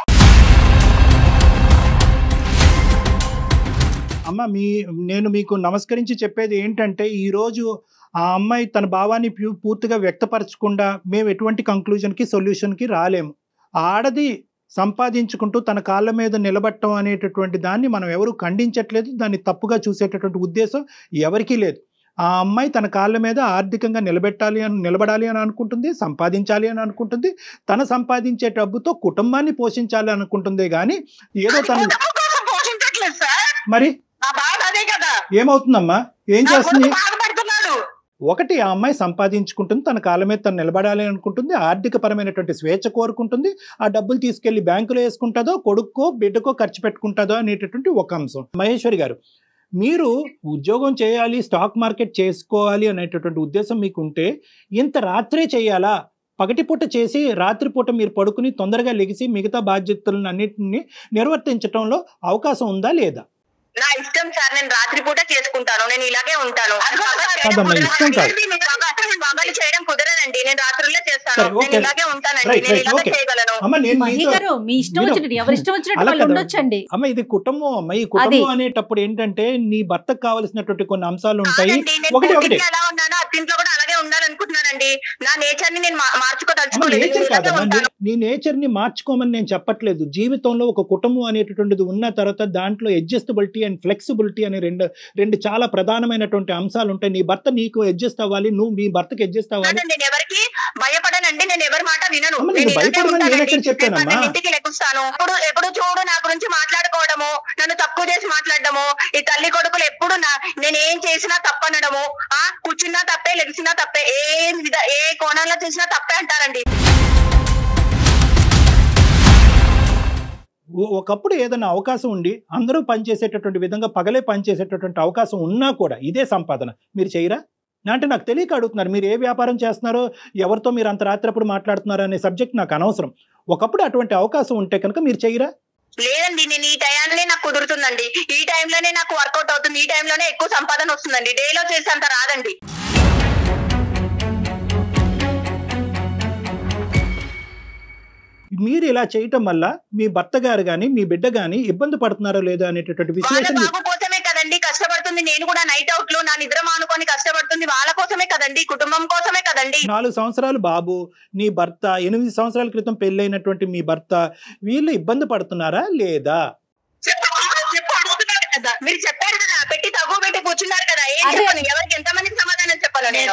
అమ్మ మీ నేను మీకు నమస్కరించి చెప్పేది ఏంటంటే ఈరోజు ఆ అమ్మాయి తన భావాన్ని ప్యూ- పూర్తిగా వ్యక్తపరచకుండా మేము ఎటువంటి కంక్లూజన్కి సొల్యూషన్కి రాలేము ఆడది సంపాదించుకుంటూ తన కాళ్ళ మీద నిలబట్టడం అనేటటువంటి దాన్ని మనం ఎవరు ఖండించట్లేదు దాన్ని తప్పుగా చూసేటటువంటి ఉద్దేశం ఎవరికీ లేదు ఆ అమ్మాయి తన కాళ్ళ మీద ఆర్థికంగా నిలబెట్టాలి అని నిలబడాలి అని అనుకుంటుంది సంపాదించాలి అని అనుకుంటుంది తన సంపాదించే డబ్బుతో కుటుంబాన్ని పోషించాలి అనుకుంటుంది కానీ ఏదో అది తను కుటుంబం కోసం పోషించట్లేదు సార్ మరి నా బాధ అదే కదా ఏమవుతుందమ్మా ఏం నా చేస్తుంది కొడుకు బాధపడుతున్నాడు ఒకటి ఆ అమ్మాయి సంపాదించుకుంటుంది తన కాళ్ళ మీద తను నిలబడాలి అనుకుంటుంది ఆర్థిక పరమైనటువంటి స్వేచ్ఛ కోరుకుంటుంది ఆ డబ్బులు తీసుకెళ్లి బ్యాంకులో వేసుకుంటుందో కొడుక్కో బిడ్డకో ఖర్చు పెట్టుకుంటుందో అనేటటువంటి ఒక అంశం మహేశ్వరి గారు మీరు ఉద్యోగం చేయాలి స్టాక్ మార్కెట్ చేసుకోవాలి అనేటటువంటి ఉద్దేశం మీకు ఉంటే ఇంత రాత్రే చేయాలా పగటిపూట చేసి రాత్రిపూట మీరు పడుకుని తొందరగా లెగిసి మిగతా బాధ్యతలను అన్నింటినీ నిర్వర్తించడంలో అవకాశం ఉందా లేదా నా ఇష్టం సార్ నేను రాత్రి పూట చేసుకుంటాను నేను ఇలాగే ఉంటాను అదిగో సార్, కాదమ్మా, ఇష్టం కాదు. పగలు చేయడం కుదరదండి నేను రాత్రుల్లో చేస్తాను సరే, నేను ఓకే. ఇలాగే ఉంటానండి రైట్, నేను రైట్, ఇలాగే ఓకే. చేయగలను అమ్మ నేను మహి మీతో గారు మీ ఇష్టం మీరు- వచ్చినట్టు ఎవరి ఇష్టం వచ్చినట్టు అలా వాళ్ళు కదా. ఉండొచ్చండి అమ్మ ఇది కుటుంబం అమ్మ ఈ కుటుంబం అనేటప్పుడు ఏంటంటే నీ భర్తకు కావలసినటువంటి కొన్ని అంశాలు ఉంటాయి కాదండి నేను ఒకటి ఒకటి పుట్టింట్లో ఎలా ఉన్నానో అత్తింట్లో కూడా అలాగే ఉండాలనుకుంటున్నానండి నా నేచర్ ని నేను మా- అమ్మ మార్చుకోదలుచుకోలేదు నేచర్ నేను ఇలాగే కాదమ్మా ఉంటాను నీ- నీ నేచర్ ని మార్చుకోమని నేను చెప్పట్లేదు జీవితంలో ఒక కుటుంబం అనేటటువంటిది ఉన్న తర్వాత దాంట్లో అడ్జస్టబిలిటీ అండ్ ఫ్లెక్సిబిలిటీ అనే రెండు రెండు చాలా ప్రధానమైనటువంటి అంశాలు ఉంటాయి నీ భర్త నీకు అడ్జస్ట్ అవ్వాలి నువ్వు మీ భర్తకి అడ్జస్ట్ అవ్వాలి కాదండి, నేను ఎవరికి భయపడనండి నేను ఎవరి మాట వినను అమ్మ, నేను నువ్వు ఇలాగే భయపడమని నేను ఉంటానండి. ఎక్కడ చెప్పానమ్మా? రేపు పన్నెండింటికి లెగుస్తాను ఎప్పుడు ఎప్పుడు చూడు నా గురించి మాట్లాడుకోవడము నన్ను తక్కువ చేసి మాట్లాడడము ఈ తల్లి కొడుకులు ఎప్పుడు నా నేను ఏం చేసినా తప్పనడము ఆ కూర్చున్నా తప్పే లెగిసినా తప్పే ఏ విధ ఏ కోణంలో చూసినా తప్పే అంటారండి ఓ- ఒకప్పుడు ఏదైనా అవకాశం ఉండి అందరూ పనిచేసేటటువంటి విధంగా పగలే పనిచేసేటటువంటి అవకాశం ఉన్నా కూడా ఇదే సంపాదన మీరు చేయరా అంటే నాకు తెలియక అడుగుతున్నారు మీరు ఏ వ్యాపారం చేస్తున్నారో ఎవరితో మీరు అంత రాత్రప్పుడు మాట్లాడుతున్నారు అనే సబ్జెక్ట్ నాకు అనవసరం ఒకప్పుడు అటువంటి అవకాశం ఉంటే కనుక మీరు చేయరా లేదండి నేను ఈ టైంలోనే నాకు కుదురుతుందండి ఈ టైంలోనే నాకు వర్కౌట్ అవుతుంది ఈ టైంలోనే ఎక్కువ సంపాదన వస్తుందండి డేలో చేసేంత రాదండి మీరు ఇలా చేయటం వల్ల మీ భర్త గారు కానీ మీ బిడ్డ కానీ ఇబ్బంది పడుతున్నారో లేదో అనేటటువంటి వాళ్ళ విశ్లేషణ మీ- బాబు కోసమే కదండి కష్టపడుతుంది నేను కూడా నైట్ అవుట్ లో నా నిద్ర మానుకొని కష్టపడుతుంది వాళ్ళ కోసమే కదండి కుటుంబం కోసమే కదండి నాలుగు సంవత్సరాలు బాబు నీ భర్త ఎనిమిది సంవత్సరాల క్రితం పెళ్ళైనటువంటి మీ భర్త వీళ్ళు ఇబ్బంది పడుతున్నారా లేదా చెప్పమ్మా, చెప్పు అడుగుతున్నాడు కదా మీరు చెప్పారు కదా పెట్టి తక్కువ పెట్టి కూర్చున్నారు కదా ఏం అదే. చెప్పను ఎవరికి ఎంత మందికి సమాధానం చెప్పాను నేను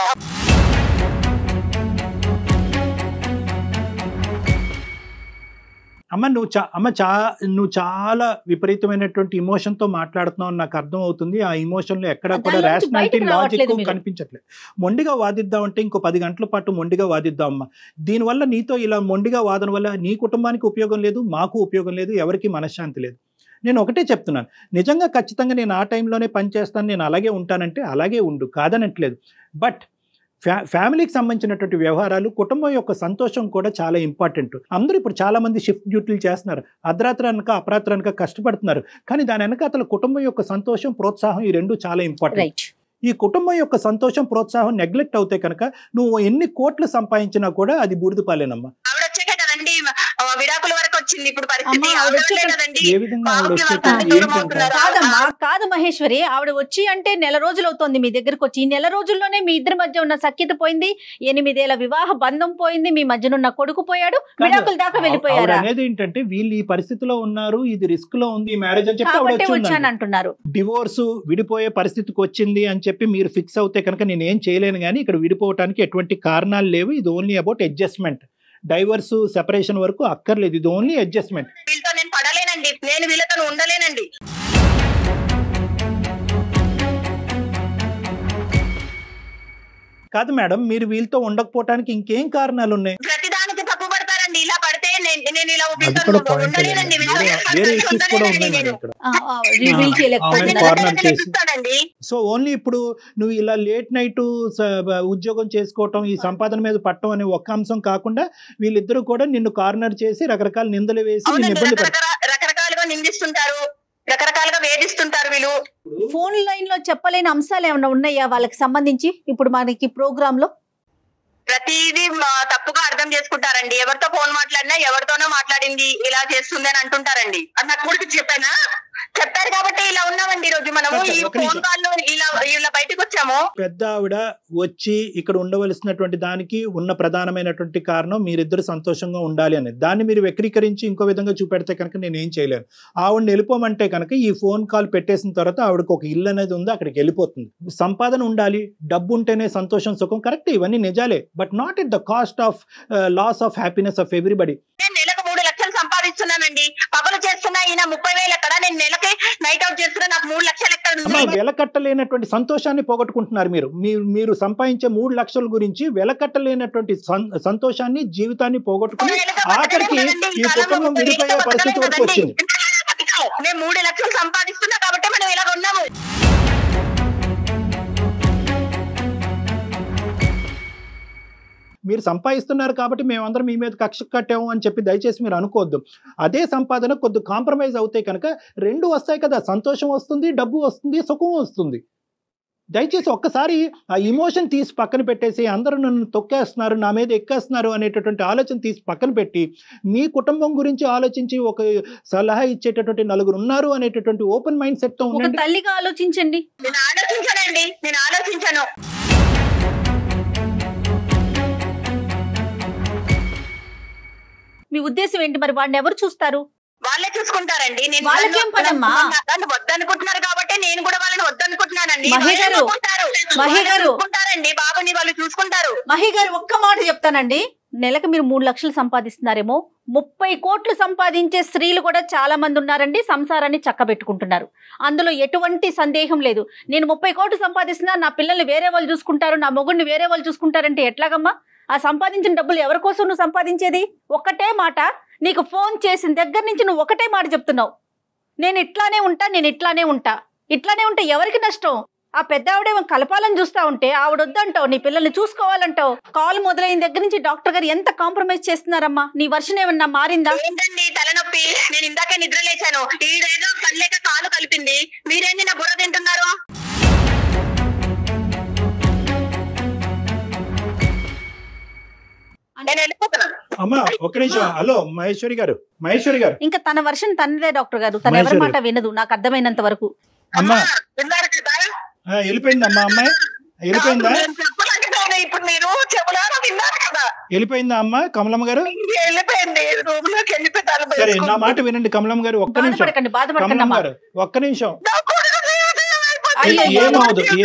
అమ్మ నువ్వు చా అమ్మ చా నువ్వు చాలా విపరీతమైనటువంటి ఇమోషన్ తో మాట్లాడుతున్నావు అని నాకు అర్థం అవుతుంది ఆ ఇమోషన్ లో ఎక్కడ కూడా దానిలోంచి రేషనాలిటీ బయటకు లాజిక్ రావట్లేదు మీరు. కనిపించట్లేదు మొండిగా వాదిద్దాం అంటే ఇంకో పది గంటల పాటు మొండిగా వాదిద్దాం అమ్మ దీనివల్ల నీతో ఇలా మొండిగా వాదన వల్ల నీ కుటుంబానికి ఉపయోగం లేదు మాకు ఉపయోగం లేదు ఎవరికి మనశ్శాంతి లేదు నేను ఒకటే చెప్తున్నాను నిజంగా ఖచ్చితంగా నేను ఆ టైంలోనే పనిచేస్తాను నేను అలాగే ఉంటానంటే అలాగే ఉండు కాదనట్లేదు బట్ ఫ్యా ఫ్యామిలీకి సంబంధించినటువంటి వ్యవహారాలు కుటుంబం యొక్క సంతోషం కూడా చాలా ఇంపార్టెంట్ అందరూ ఇప్పుడు చాలా మంది షిఫ్ట్ డ్యూటీలు చేస్తున్నారు అర్ధరాత్రి అనక అపరాత్రి అనక కష్టపడుతున్నారు కానీ దాని వెనక అతను కుటుంబం యొక్క సంతోషం ప్రోత్సాహం ఈ రెండు చాలా ఇంపార్టెంట్ రైట్ ఈ కుటుంబం యొక్క సంతోషం ప్రోత్సాహం నెగ్లెక్ట్ అవుతే కనుక నువ్వు ఎన్ని కోట్లు సంపాదించినా కూడా అది బూడిదపాలేనమ్మా ఆవిడ వచ్చాక కదండి ఆ, విడాకుల వరకు వచ్చింది ఇప్పుడు పరిస్థితి అమ్మా, ఆవిడ ఆవిడ వచ్చాక- వల్లే కదండి ఏ విధంగా ఆవిడ బాబుకి వచ్చాక వాళ్ళ దూరం ఏంటంటే అవుతున్నారు. కాదమ్మా కాదు మహేశ్వరి ఆవిడ వచ్చి అంటే నెల రోజులు అవుతోంది మీ దగ్గరకు వచ్చి ఈ నెల రోజుల్లోనే మీ ఇద్దరి మధ్య ఉన్న సఖ్యత పోయింది ఎనిమిదేళ్ల వివాహ బంధం పోయింది మీ మధ్యన ఉన్న కొడుకు పోయాడు విడాకుల దాకా ఆవిడ వెళ్ళిపోయారా అనేది ఏంటంటే వీళ్ళు ఈ పరిస్థితిలో ఉన్నారు ఇది రిస్క్ లో ఉంది ఈ మ్యారేజ్ అని చెప్పి ఆవిడ కాబట్టి వచ్చి వచ్చాను ఉందండి. అంటున్నారు డివోర్స్ విడిపోయే పరిస్థితికి వచ్చింది అని చెప్పి మీరు ఫిక్స్ అవుతే కనుక నేను ఏం చేయలేను కానీ ఇక్కడ విడిపోవటానికి ఎటువంటి కారణాలు లేవు ఇది only about adjustment divorce separation వరకు అక్కర్లేదు ఇది ఓన్లీ అడ్జస్ట్మెంట్ వీళ్ళతో నేను పడలేనండి నేను వీళ్ళతో ఉండలేనండి కాదు మేడం మీరు వీళ్ళతో ఉండకపోవటానికి ఇంకేం కారణాలు ఉన్నాయి ప్రతిదానికి తప్పు పడతారండి ఇలా పడితే నేను నేను ఇలా అది వీళ్ళతో కూడా పాయింట్ ఉండలేనండి వీళ్ళతో వేరే కలిసి ఇష్యూస్ కూడా ఉన్నాయి ఉండలేనండి మేడం నేను. ఇక్కడ ఆ, ఆ, రివీల్ అవును, చేయలేకపోతున్నారు corner నేను చేసి. చూస్తానండి సో ఓన్లీ ఇప్పుడు నువ్వు ఇలా లేట్ నైట్ ఉద్యోగం చేసుకోవటం ఈ సంపాదన మీద పట్టడం అనే ఒక్క అంశం కాకుండా వీళ్ళిద్దరూ కూడా నిన్ను కార్నర్ చేసి రకరకాల నిందలు వేసి నిన్ను అవునండి ఇబ్బంది పెడతారు రకరకాల రకరకాలుగా నిందిస్తుంటారు రకరకాలుగా వేధిస్తుంటారు వీళ్ళు ఫోన్ లైన్ లో చెప్పలేని అంశాలు ఏమైనా ఉన్నాయా వాళ్ళకి సంబంధించి ఇప్పుడు మనకి ప్రోగ్రామ్ లో ప్రతిదీ మా తప్పుగా అర్థం చేసుకుంటారండి ఎవరితో ఫోన్ మాట్లాడినా ఎవరితోనో మాట్లాడింది ఇలా చేస్తుంది అని అంటుంటారండి అది నాకు కొడుకు చెప్పానా చెప్పారు కాబట్టి ఇలా ఉన్నామండి ఈ రోజు మనము ఓకే, ఈ ఒక నిమిషం. ఫోన్ కాల్ లో ఇలా ఇలా బయటకు వచ్చాము పెద్ద ఆవిడ వచ్చి ఇక్కడ ఉండవలసినటువంటి దానికి ఉన్న ప్రధానమైనటువంటి కారణం మీరిద్దరు సంతోషంగా ఉండాలి అనేది దాన్ని మీరు వక్రీకరించి ఇంకో విధంగా చూపెడితే కనుక నేను ఏం చేయలేను ఆవిడని వెళ్ళిపోమంటే కనుక ఈ ఫోన్ కాల్ పెట్టేసిన తర్వాత ఆవిడకి ఒక ఇల్లు అనేది ఉంది అక్కడికి వెళ్ళిపోతుంది సంపాదన ఉండాలి డబ్బు ఉంటేనే సంతోషం సుఖం కరెక్ట్ ఇవన్నీ నిజాలే but not at the cost of loss of happiness of everybody నేను నెలకు మూడు లక్షలు సంపాదిస్తున్నానండి పగలు చేస్తున్నా ఈయన ముప్పై వేలు ఎక్కడ నేను నెలకి నైట్ అవుట్ చేస్తున్నా నాకు మూడు లక్షలు ఎక్కడ అమ్మా ఉంది? వెలకట్టలేనటువంటి సంతోషాన్ని పోగొట్టుకుంటున్నారు మీరు మీరు మీరు సంపాదించే మూడు లక్షల గురించి వెలకట్టలేనటువంటి సం- సంతోషాన్ని జీవితాన్ని పోగొట్టుకుని ఆఖరికి ఈ కుటుంబం విడిపోయే పరిస్థితి వరకు వచ్చింది మేము మూడు లక్షలు సంపాదిస్తున్నా కాబట్టి మనం ఇలాగ ఉన్నాము మీరు సంపాదిస్తున్నారు కాబట్టి మేమందరం మీ మీద కక్ష కట్టాము అని చెప్పి దయచేసి మీరు అనుకోవద్దు అదే సంపాదన కొద్ది కాంప్రమైజ్ అవుతాయి కనుక రెండు వస్తాయి కదా సంతోషం వస్తుంది డబ్బు వస్తుంది సుఖం వస్తుంది దయచేసి ఒక్కసారి ఆ ఇమోషన్ తీసి పక్కన పెట్టేసి అందరూ నన్ను తొక్కేస్తున్నారు నా మీద ఎక్కేస్తున్నారు అనేటటువంటి ఆలోచన తీసి పక్కన పెట్టి మీ కుటుంబం గురించి ఆలోచించి ఒక సలహా ఇచ్చేటటువంటి నలుగురు ఉన్నారు అనేటటువంటి ఓపెన్ మైండ్ సెట్తో ఒక ఉండండి తల్లిగా ఆలోచించండి నేను ఆలోచించానండి నేను ఆలోచించాను మీ ఉద్దేశం ఏంటి మరి వాడిని ఎవరు చూస్తారు వాళ్ళే చూసుకుంటారండి నేను వాళ్ళకేం పనమ్మా? నన్ను వద్దనుకుంటున్నారు కాబట్టి నేను కూడా వాళ్ళని వద్దనుకుంటున్నానండి మహి వాళ్ళే గారు, చూసుకుంటారు. మహి వాళ్ళే గారు. చూసుకుంటారండి బాబుని వాళ్ళు చూసుకుంటారు మహి గారు ఒక్క మాట చెప్తానండి నెలకు మీరు మూడు లక్షలు సంపాదిస్తున్నారేమో ముప్పై కోట్లు సంపాదించే స్త్రీలు కూడా చాలా మంది ఉన్నారండి సంసారాన్ని చక్కబెట్టుకుంటున్నారు అందులో ఎటువంటి సందేహం లేదు నేను ముప్పై కోట్లు సంపాదిస్తున్నా నా పిల్లల్ని వేరే వాళ్ళు చూసుకుంటారు నా మొగుడిని వేరే వాళ్ళు చూసుకుంటారంటే ఎట్లాగమ్మా ఆ సంపాదించిన డబ్బులు ఎవరి కోసం నువ్వు సంపాదించేది ఒక్కటే మాట నీకు ఫోన్ చేసిన దగ్గర నుంచి నువ్వు ఒకటే మాట చెప్తున్నావు నేను ఇట్లానే ఉంటా నేను ఇట్లానే ఉంటా ఇట్లానే ఉంటే ఎవరికి నష్టం ఆ పెద్ద ఆవిడేమో కలపాలని చూస్తా ఉంటే ఆవిడ వద్దంటావు నీ పిల్లల్ని చూసుకోవాలంటావు కాల్ మొదలైన దగ్గర నుంచి డాక్టర్ గారు ఎంత కాంప్రమైజ్ చేస్తున్నారమ్మా నీ వర్షన్ ఏమన్నా మారిందా ఏంటండి తలనొప్పి నేను ఇందాకే నిద్ర లేచాను ఈడేదో కళ్ళేక కాలు కలిపింది మీరేంది నా బుర్ర తింటున్నారు నేను వెళ్ళిపోతున్నాను అమ్మా ఒక నిమిషం హలో మహేశ్వరి గారు మహేశ్వరి గారు ఇంకా తన వర్షన్ తనదే డాక్టర్ గారు తన ఎవరి మహేశ్వరి. మాట వినదు నాకు అర్థమైనంత వరకు అమ్మా విన్నారు కదా ఆ, వెళ్ళిపోయిందమ్మా అమ్మాయి వెళ్ళిపోయిందా నేను చెప్పలేకపోయినా ఇప్పుడు మీరు చెప్పలేరు విన్నారు కదా వెళ్ళిపోయిందా అమ్మ కమలమ్మ గారు వెళ్ళిపోయింది రూమ్ లోకి వెళ్ళిపోయి తలుపు సరే నా వేసుకుంది. మాట వినండి కమలమ్మ గారు ఒక్క నిమిషం బాధపడకండి బాధపడకండి కమలమ్మ అమ్మా గారు ఒక్క నిమిషం నా కొడుకు జీవితం ఏమైపోతుంది? అయ్యో, ఏమవదు, ఏ- ఏమైపోతుంది?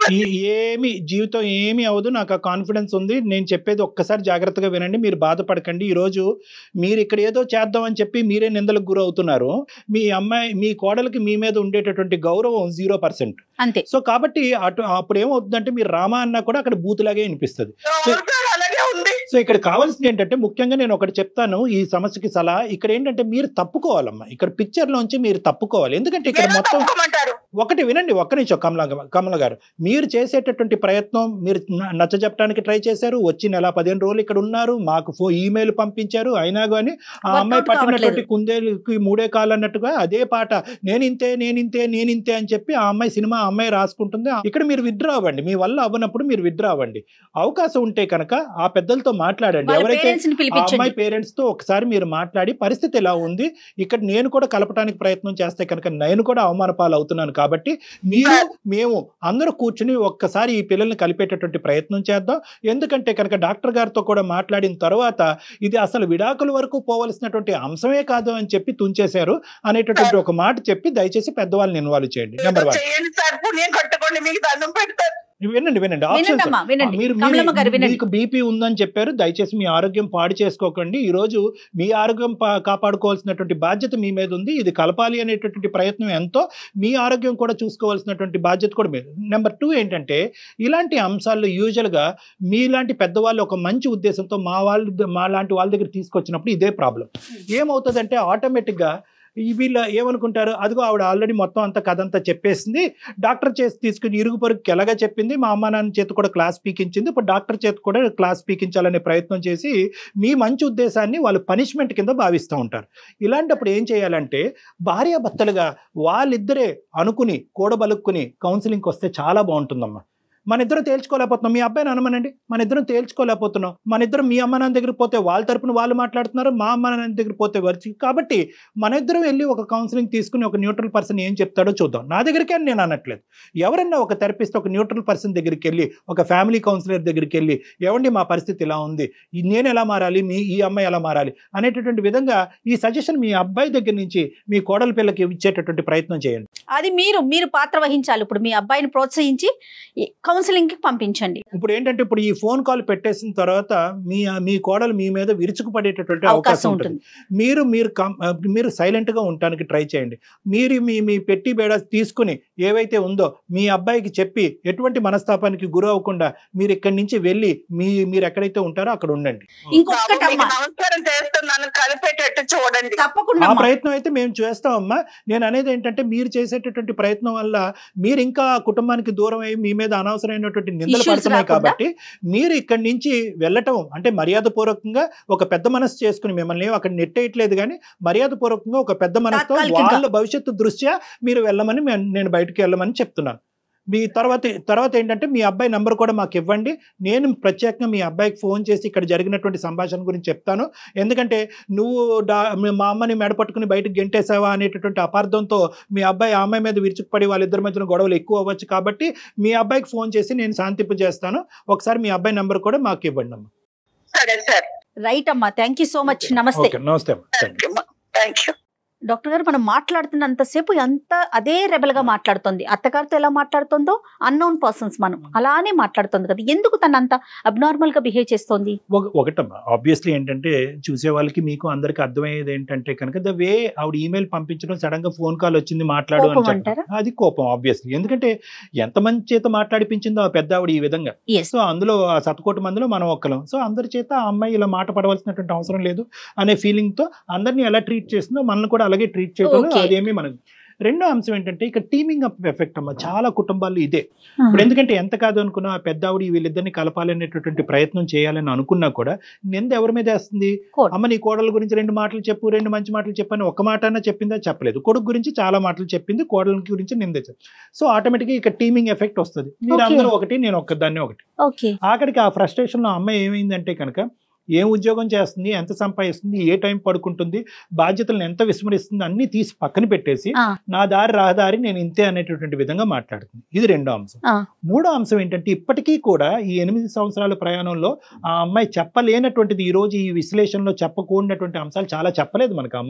ఈ- ఏమి జీవితం ఏమి అవ్వదు నాకు ఆ కాన్ఫిడెన్స్ ఉంది నేను చెప్పేది ఒక్కసారి జాగ్రత్తగా వినండి మీరు బాధపడకండి ఈ రోజు మీరు ఇక్కడ ఏదో చేద్దామని చెప్పి మీరే నిందలకు గురవుతున్నారు మీ అమ్మాయి మీ కోడలికి మీ మీద ఉండేటటువంటి గౌరవం జీరో పర్సెంట్ అంతే సో కాబట్టి అటు అప్పుడు ఏమవుతుందంటే మీరు రామా అన్నా కూడా అక్కడ బూతులాగే వినిపిస్తుంది అవును సార్ అలాగే ఉంది సో ఇక్కడ కావాల్సింది ఏంటంటే ముఖ్యంగా నేను ఒకటి చెప్తాను ఈ సమస్యకి సలహా ఇక్కడ ఏంటంటే మీరు తప్పుకోవాలమ్మా ఇక్కడ పిక్చర్ లోంచి మీరు తప్పుకోవాలి ఎందుకంటే ఇక్కడ ఎలా మొత్తం తప్పుకోమంటారు ఒకటి వినండి ఒక్క నిమిషం కమల కమల గారు మీరు చేసేటటువంటి ప్రయత్నం మీరు నచ్చ చెప్పడానికి ట్రై చేశారు వచ్చి నెల పదిహేను రోజులు ఇక్కడ ఉన్నారు మాకు ఫో ఈమెయిల్ పంపించారు అయినా కానీ ఆ Workout అమ్మాయి పట్టినటువంటి కావట్లేదు. కుందేలుకి మూడే కాళ్ళు అన్నట్టుగా అదే పాట నేనింతే నేనింతే నేనింతే అని చెప్పి ఆ అమ్మాయి సినిమా ఆ అమ్మాయి రాసుకుంటుంది ఇక్కడ మీరు విత్డ్రా అవ్వండి మీ వల్ల అవ్వనప్పుడు మీరు విత్డ్రా అవ్వండి అవకాశం ఉంటే కనుక ఆ పెద్దలతో మాట్లాడండి వాళ్ళ ఎవరైతే పేరెంట్స్ ని ఆ అమ్మాయి పిలిపించండి పేరెంట్స్ తో ఒకసారి మీరు మాట్లాడి పరిస్థితి ఎలా ఉంది ఇక్కడ నేను కూడా కలపడానికి ప్రయత్నం చేస్తే కనుక నేను కూడా అవమాన పాలు అవుతున్నాను కాబట్టి మీరు మేము అందరూ కూర్చుని ఒక్కసారి ఈ పిల్లల్ని కలిపేటటువంటి ప్రయత్నం చేద్దాం ఎందుకంటే కనుక డాక్టర్ గారితో కూడా మాట్లాడిన తర్వాత ఇది అసలు విడాకుల వరకు పోవలసినటువంటి అంశమే కాదు అని చెప్పి తుంచేశారు అనేటటువంటి ఒక మాట చెప్పి దయచేసి పెద్దవాళ్ళని ఇన్వాల్వ్ చేయండి నెంబర్ వన్ చేయండి సార్ పుణ్యం కట్టుకోండి మీకు దండం పెడతారు వినండి వినండి వినండి ఆప్షన్స్ అమ్మా వినండి మీరు కమలమ్మ గారు మీరు- వినండి మీకు బీపీ ఉందని చెప్పారు దయచేసి మీ ఆరోగ్యం పాడు చేసుకోకండి ఈ రోజు మీ ఆరోగ్యం పా- కాపాడుకోవాల్సినటువంటి బాధ్యత మీ మీద ఉంది ఇది కలపాలి అనేటటువంటి ప్రయత్నం ఎంతో మీ ఆరోగ్యం కూడా చూసుకోవాల్సినటువంటి బాధ్యత కూడా మీరు నెంబర్ టూ ఏంటంటే ఇలాంటి అంశాల్లో యూజువల్గా మీలాంటి పెద్దవాళ్ళు ఒక మంచి ఉద్దేశంతో మా వాళ్ళు మా లాంటి వాళ్ళ దగ్గర తీసుకొచ్చినప్పుడు ఇదే ప్రాబ్లం ఏమవుతుందంటే ఆటోమేటిక్గా ఈ వీళ్ళ ఏమనుకుంటారు అదిగో ఆవిడ ఆల్రెడీ మొత్తం అంతా కథ అంతా చెప్పేసింది డాక్టర్ చేసి తీసుకుని ఇరుగు పొరుగు ఎలాగా చెప్పింది మా అమ్మ నాన్న చేతి కూడా క్లాస్ పీకించింది ఇప్పుడు డాక్టర్ చేతి కూడా క్లాస్ పీకించాలనే ప్రయత్నం చేసి మీ మంచి ఉద్దేశాన్ని వాళ్ళు పనిష్మెంట్ కింద భావిస్తూ ఉంటారు ఇలాంటప్పుడు ఏం చేయాలంటే భార్యాభర్తలుగా వాళ్ళిద్దరే అనుకుని కూడబలుక్కుని కౌన్సిలింగ్కి వస్తే చాలా బాగుంటుందమ్మా మన ఇద్దరం తేల్చుకోలేకపోతున్నాం మీ అబ్బాయిని అనమనండి మన ఇద్దరం తేల్చుకోలేకపోతున్నాం మన ఇద్దరం మీ అమ్మ నాన్న దగ్గర పోతే వాళ్ళ తరపున వాళ్ళు మాట్లాడుతున్నారు మా అమ్మ నాన్న దగ్గర పోతే వచ్చి కాబట్టి మన ఇద్దరం వెళ్ళి ఒక కౌన్సిలింగ్ తీసుకుని ఒక న్యూట్రల్ పర్సన్ ఏం చెప్తాడో చూద్దాం నా దగ్గరికి అని నేను అనట్లేదు ఎవరన్నా ఒక థెరపిస్ట్ ఒక న్యూట్రల్ పర్సన్ దగ్గరికి వెళ్ళి ఒక ఫ్యామిలీ కౌన్సిలర్ దగ్గరికి వెళ్ళి ఏమండి మా పరిస్థితి ఇలా ఉంది ఈ నేను ఎలా మారాలి మీ ఈ అమ్మాయి ఎలా మారాలి అనేటటువంటి విధంగా ఈ సజెషన్ మీ అబ్బాయి దగ్గర నుంచి మీ కోడల పిల్లకి ఇచ్చేటటువంటి ప్రయత్నం చేయండి అది మీరు మీరు పాత్ర వహించాలి ఇప్పుడు మీ అబ్బాయిని ప్రోత్సహించి కౌన్సిలింగ్ కి పంపించండి ఇప్పుడు ఏంటంటే ఇప్పుడు ఈ ఫోన్ కాల్ పెట్టేసిన తర్వాత మీ మీ కోడలు మీ మీద విరుచుకుపడేటటువంటి అవకాశం అవకాశం ఉంటుంది ఉంటుంది మీరు మీరు కం- ఆ, మీరు సైలెంట్ గా ఉండటానికి ట్రై చేయండి మీరు మీ మీ పెట్టి బేడ తీసుకుని ఏవైతే ఉందో మీ అబ్బాయికి చెప్పి ఎటువంటి మనస్తాపానికి గురి అవ్వకుండా మీరు ఇక్కడి నుంచి వెళ్ళి మీ మీరు ఎక్కడైతే ఉంటారో అక్కడ ఉండండి బాబు, ఇంకొకటి మీకు అమ్మా నమస్కారం చేస్తున్నాను కలిపేటట్టు చూడండి తప్పకుండా ఆ అమ్మా. ప్రయత్నం అయితే మేము చేస్తామమ్మా నేను అనేది ఏంటంటే మీరు చేసేటటువంటి ప్రయత్నం వల్ల మీరు ఇంకా ఆ కుటుంబానికి దూరం అయ్యి మీ మీద అనవసరమైనటువంటి నిందలు Issues పడుతున్నాయి రాకుండా? కాబట్టి మీరు ఇక్కడి నుంచి వెళ్ళటం అంటే మర్యాద పూర్వకంగా ఒక పెద్ద మనసు చేసుకుని మిమ్మల్ని ఏం అక్కడ నెట్టేయట్లేదు కానీ మర్యాద పూర్వకంగా ఒక పెద్ద మనసుతో తాత్కాలికంగా. వాళ్ళ భవిష్యత్తు దృష్ట్యా మీరు వెళ్ళమని మే- నేను బయటకు వెళ్ళమని చెప్తున్నాను మీ తర్వాత తర్వాత ఏంటంటే మీ అబ్బాయి నంబర్ కూడా మాకు ఇవ్వండి నేను ప్రత్యేకంగా మీ అబ్బాయికి ఫోన్ చేసి ఇక్కడ జరిగినటువంటి సంభాషణ గురించి చెప్తాను ఎందుకంటే నువ్వు డా మీ- మా అమ్మని మెడ పట్టుకుని బయటకు గెంటేసావా అనేటటువంటి అపార్థంతో మీ అబ్బాయి ఆ అమ్మాయి మీద విరుచుకుపడి వాళ్ళిద్దరి మధ్యన గొడవలు ఎక్కువ అవ్వచ్చు కాబట్టి మీ అబ్బాయికి ఫోన్ చేసి నేను శాంతింపు చేస్తాను ఒకసారి మీ అబ్బాయి నంబర్ కూడా మాకు ఇవ్వండి అమ్మా సరే సార్ రైట్ అమ్మా థ్యాంక్ యూ సో మచ్ నమస్తే ఓకే నమస్తే అమ్మా థాంక్యూ. థ్యాంక్ యూ డాక్టర్ గారు మనం మాట్లాడుతున్నంతసేపు ఎంత అదే రెబల్ గా మాట్లాడుతుంది అత్తగారితో ఎలా మాట్లాడుతుందో అన్నోన్ పర్సన్స్ మనం అలానే మాట్లాడుతుంది కదా ఎందుకు తను అంత అబ్నార్మల్ గా బిహేవ్ చేస్తోంది ఒక ఒకటమ్మా ఆబ్వియస్లీ ఏంటంటే చూసే వాళ్ళకి మీకు అందరికి అర్థమయ్యేది ఏంటంటే కనుక ద వే ఆవిడ ఈమెయిల్ పంపించడం సడన్ గా ఫోన్ కాల్ వచ్చింది మాట్లాడు అని కోపం చెప్పడం. అంటారా? అది కోపం ఆబ్వియస్లీ ఎందుకంటే ఎంతమంది చేత మాట్లాడిపించిందో ఆ పెద్ద ఆవిడ ఈ విధంగా ఎస్ సో అందులో ఆ శతకోటి మందిలో మనం ఒక్కలం సో అందరి చేత ఆ అమ్మాయి ఇలా మాట పడవలసినటువంటి అవసరం లేదు అనే ఫీలింగ్ తో అందరినీ ఎలా ట్రీట్ చేస్తుందో మనల్ని కూడా అలాగే ట్రీట్ చేయడం Okay. అదేమీ మనకు రెండో అంశం ఏంటంటే ఇక టీమింగ్ అప్ ఎఫెక్ట్ అమ్మ చాలా కుటుంబాల్లో ఇదే ఇప్పుడు ఎందుకంటే ఎంత కాదు అనుకున్నా ఆ పెద్ద ఆవిడ వీళ్ళిద్దరిని కలపాలనేటటువంటి ప్రయత్నం చేయాలని అనుకున్నా కూడా నింద ఎవరి మీద వేస్తుంది కోడలు. అమ్మ నీ కోడల గురించి రెండు మాటలు చెప్పు రెండు మంచి మాటలు చెప్పని ఒక మాట అన్నా చెప్పిందా చెప్పలేదు కొడుకు గురించి చాలా మాటలు చెప్పింది కోడల గురించి నింద సో ఆటోమేటిక్గా ఇక టీమింగ్ ఎఫెక్ట్ వస్తుంది మీరు Okay. అందరూ ఒకటి నేను ఒక్కదాన్ని ఒకటి ఓకే ఆఖరికి ఆ ఫ్రస్ట్రేషన్లో అమ్మాయి ఏమైందంటే కనుక ఏం ఉద్యోగం చేస్తుంది ఎంత సంపాదిస్తుంది ఏ టైం పడుకుంటుంది బాధ్యతలను ఎంత విస్మరిస్తుంది అన్ని తీసి పక్కన పెట్టేసి ఆ. నా దారి రహదారి నేను ఇంతే అనేటటువంటి విధంగా మాట్లాడుతుంది ఇది రెండో అంశం ఆ. మూడో అంశం ఏంటంటే ఇప్పటికీ కూడా ఈ ఎనిమిది సంవత్సరాల ప్రయాణంలో ఆ అమ్మాయి చెప్పలేనటువంటిది ఈ రోజు ఈ విశ్లేషణలో చెప్పకూడనటువంటి అంశాలు చాలా చెప్పలేదు మనకు ఆ అమ్మాయి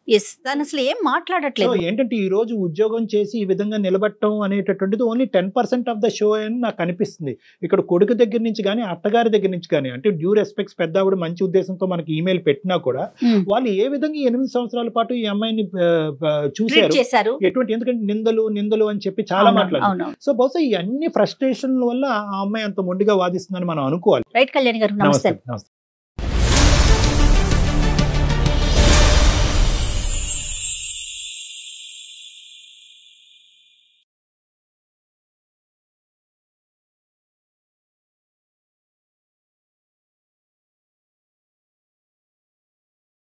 ఎస్ తను అసలు ఏం సో మాట్లాడట్లేదు ఏంటంటే ఈ రోజు ఉద్యోగం చేసి ఈ విధంగా నిలబడటం అనేటటువంటిది only ten percent of the show అని నాకు అనిపిస్తుంది ఇక్కడ కొడుకు దగ్గర నుంచి కానీ అత్తగారి దగ్గర నుంచి కానీ అంటే డ్యూ రెస్పెక్ట్స్ పెద్ద ఆవిడ మంచి ఉద్దేశంతో మనకి ఈమెయిల్ పెట్టినా కూడా Hmm. వాళ్ళు ఏ విధంగా ఈ ఎనిమిది సంవత్సరాల పాటు ఈ అమ్మాయిని ఆ, ఆ, ట్రీట్ చూశారు చేశారు ఎటువంటి ఎందుకంటే నిందలు నిందలు అని చెప్పి చాలా అవును, మాట్లాడారు అవును సో బహుశా ఈ అన్ని ఫ్రస్ట్రేషన్ వల్ల ఆ అమ్మాయి అంత మొండిగా వాదిస్తుందని మనం అనుకోవాలి రైట్ కళ్యాణ్ గారు నమస్తే నమస్తే నమస్తే